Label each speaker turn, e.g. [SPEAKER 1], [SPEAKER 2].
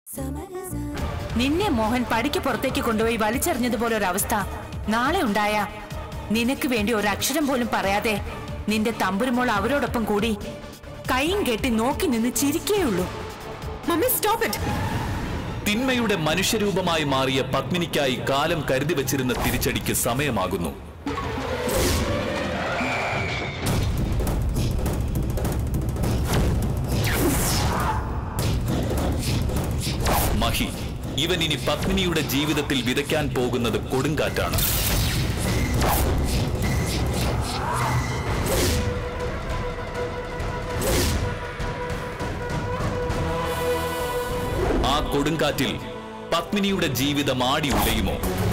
[SPEAKER 1] നിന്നെ മോഹൻ പടിക്ക് പുറത്തേക്ക് കൊണ്ടുപോയി വലിച്ചെറിഞ്ഞതുപോലെ ഒരവസ്ഥ നാളെ ഉണ്ടായ നിനക്ക് വേണ്ടി ഒരു അക്ഷരം പോലും പറയാതെ നിന്റെ തമ്പുരുമോൾ അവരോടൊപ്പം കൂടി കൈയും കെട്ടി നോക്കി നിന്ന് ചിരിക്കേയുള്ളൂ
[SPEAKER 2] മമ്മി സ്റ്റോപ്പ് ഇറ്റ്
[SPEAKER 3] തിന്മയുടെ മനുഷ്യരൂപമായി മാറിയ പത്മിനിക്കായി കാലം കരുതി വച്ചിരുന്ന തിരിച്ചടിക്ക് സമയമാകുന്നു മഹി ഇവൻ ഇനി പത്മിനിയുടെ ജീവിതത്തിൽ വിതയ്ക്കാൻ പോകുന്നത് കൊടുങ്കാറ്റാണ് ആ കൊടുങ്കാറ്റിൽ പത്മിനിയുടെ ജീവിതം ആടി ഉലയുമോ